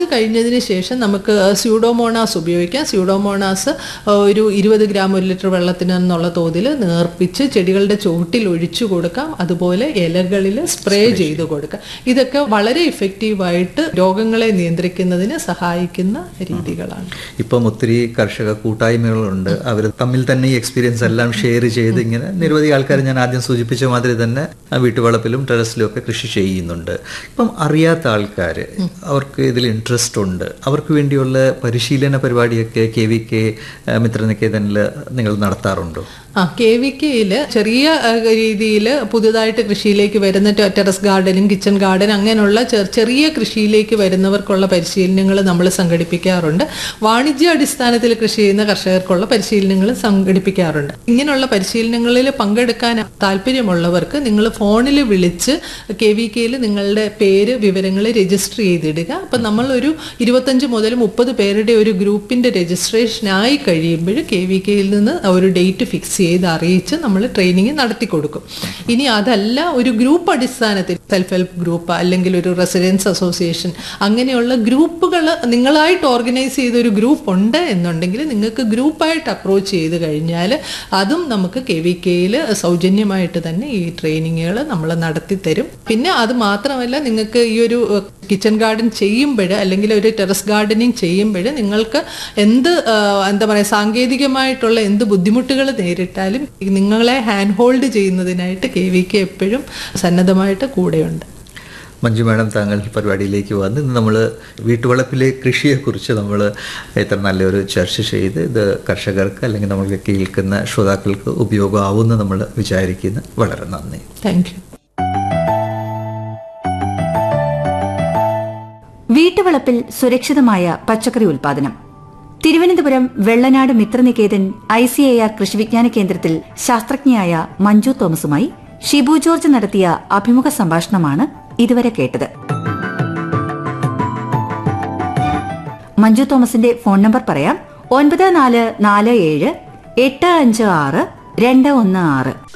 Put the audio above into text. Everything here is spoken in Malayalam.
കഴിഞ്ഞതിന് ശേഷം നമുക്ക് സ്യൂഡോമോണാസ് ഉപയോഗിക്കാം സ്യൂഡോമോണാസ് ഒരു ഇരുപത് ഗ്രാം ഒരു ലിറ്റർ വെള്ളത്തിന് എന്നുള്ള തോതിൽ നേർപ്പിച്ച് ചെടികളുടെ ചുവട്ടിൽ ഒഴിച്ചു കൊടുക്കാം അതുപോലെ ഇലകളിൽ സ്പ്രേ ചെയ്ത് കൊടുക്കാം ഇതൊക്കെ വളരെ ഇഫക്റ്റീവായിട്ട് രോഗങ്ങളെ നിയന്ത്രിക്കുന്നതിന് സഹായിക്കുന്ന രീതികളാണ് ഇപ്പം ഒത്തിരി കർഷക കൂട്ടായ്മകളുണ്ട് അവർ തമ്മിൽ തന്നെ ഈ എക്സ്പീരിയൻസ് എല്ലാം ഷെയർ ചെയ്ത് ഇങ്ങനെ നിരവധി ആൾക്കാർ ഞാൻ ആദ്യം സൂചിപ്പിച്ച മാതിരി തന്നെ ആ വീട്ടുവളപ്പിലും ടെറസിലും ഒക്കെ കൃഷി ചെയ്യുന്നുണ്ട് ഇപ്പം അറിയാത്ത ആൾക്കാർ അവർക്ക് ഇതിൽ ഇൻട്രസ്റ്റ് ഉണ്ട് അവർക്ക് വേണ്ടിയുള്ള പരിശീലന പരിപാടിയൊക്കെ കെ വി കെ മിത്രനികേതനിൽ നിങ്ങൾ നടത്താറുണ്ടോ ആ കെ വി കെയിൽ ചെറിയ രീതിയിൽ പുതുതായിട്ട് കൃഷിയിലേക്ക് വരുന്ന ടെ- ടെറസ് ഗാർഡനും കിച്ചൺ ഗാർഡൻ അങ്ങനെയുള്ള ചെ- ചെറിയ കൃഷിയിലേക്ക് വരുന്നവർക്കുള്ള പരിശീലനങ്ങൾ നമ്മൾ സംഘടിപ്പിക്കാറുണ്ട് വാണിജ്യ അടിസ്ഥാനത്തിൽ കൃഷി ചെയ്യുന്ന കർഷകർക്കുള്ള പരിശീലനങ്ങൾ സംഘടിപ്പിക്കാറുണ്ട് ഇങ്ങനെയുള്ള പരിശീലനങ്ങളിൽ പങ്കെടുക്കാൻ താല്പര്യമുള്ളവർക്ക് നിങ്ങൾ ഫോണിൽ വിളിച്ച് കെ വി കെയിൽ നിങ്ങളുടെ പേര് വിവരങ്ങൾ രജിസ്റ്റർ ചെയ്തിടുക അപ്പം നമ്മളൊരു ഇരുപത്തഞ്ച് മുതൽ മുപ്പത് പേരുടെ ഒരു ഗ്രൂപ്പിന്റെ രജിസ്ട്രേഷനായി കഴിയുമ്പോൾ കെ വി കെയിൽ നിന്ന് ഒരു ഡേറ്റ് ഫിക്സ് ചെയ്ത് അറിയിച്ച് നമ്മൾ ട്രെയിനിങ് നടത്തി കൊടുക്കും ഇനി അതല്ല ഒരു ഗ്രൂപ്പ് അടിസ്ഥാനത്തിൽ സെൽഫ് ഹെൽപ്പ് ഗ്രൂപ്പ് അല്ലെങ്കിൽ ഒരു റെസിഡൻസ് അസോസിയേഷൻ അങ്ങനെയുള്ള ഗ്രൂപ്പുകൾ നിങ്ങളായിട്ട് ഓർഗനൈസ് ചെയ്ത ഒരു ഗ്രൂപ്പ് ഉണ്ട് എന്നുണ്ടെങ്കിൽ നിങ്ങൾക്ക് ഗ്രൂപ്പായിട്ട് അപ്രോച്ച് ചെയ്ത് കഴിഞ്ഞാൽ അതും നമുക്ക് കെ വി കെയിൽ സൗജന്യമായിട്ട് തന്നെ ഈ ട്രെയിനിങ്ങുകൾ നമ്മൾ നടത്തി തരും പിന്നെ അത് മാത്രമല്ല നിങ്ങൾക്ക് ഈ ഒരു കിച്ചൺ ഗാർഡൻ ചെയ്യുമ്പോൾ അല്ലെങ്കിൽ ഒരു ടെറസ് ഗാർഡനിങ് ചെയ്യുമ്പോൾ നിങ്ങൾക്ക് എന്ത് ആ, എന്താ പറയുക സാങ്കേതികമായിട്ടുള്ള എന്ത് ബുദ്ധിമുട്ടുകൾ നേരിട്ടാലും നിങ്ങളെ ഹാൻഡ് ഹോൾഡ് ചെയ്യുന്നതിനായിട്ട് കെ വി കെ എപ്പോഴും സന്നദ്ധമായിട്ട് കൂടെയുണ്ട് മഞ്ജു മാഡം താങ്കൾ പരിപാടിയിലേക്ക് വന്ന് ഇന്ന് നമ്മൾ വീട്ടുവളപ്പിലെ കൃഷിയെക്കുറിച്ച് നമ്മൾ ഇത്ര നല്ലൊരു ചർച്ച ചെയ്ത് ഇത് കർഷകർക്ക് അല്ലെങ്കിൽ നമ്മൾക്ക് കേൾക്കുന്ന ശ്രോതാക്കൾക്ക് ഉപയോഗമാവുമെന്ന് നമ്മൾ വിചാരിക്കുന്നു വളരെ നന്ദി താങ്ക് യു വീട്ടുവളപ്പിൽ സുരക്ഷിതമായ പച്ചക്കറി ഉൽപാദനം Thiruvananthapuram Vellanad Mitraniketan I C A R കൃഷിവിജ്ഞാന കേന്ദ്രത്തിൽ ശാസ്ത്രജ്ഞയായ മഞ്ജു തോമസുമായി ഷിബു ജോർജ് നടത്തിയ അഭിമുഖ സംഭാഷണമാണ് ഇതുവരെ കേട്ടത് മഞ്ജു തോമസിന്റെ ഫോൺ നമ്പർ പറയാം ഒൻപത് നാല് നാല് ഏഴ് എട്ട് അഞ്ച് ആറ് രണ്ട് ഒന്ന് ആറ്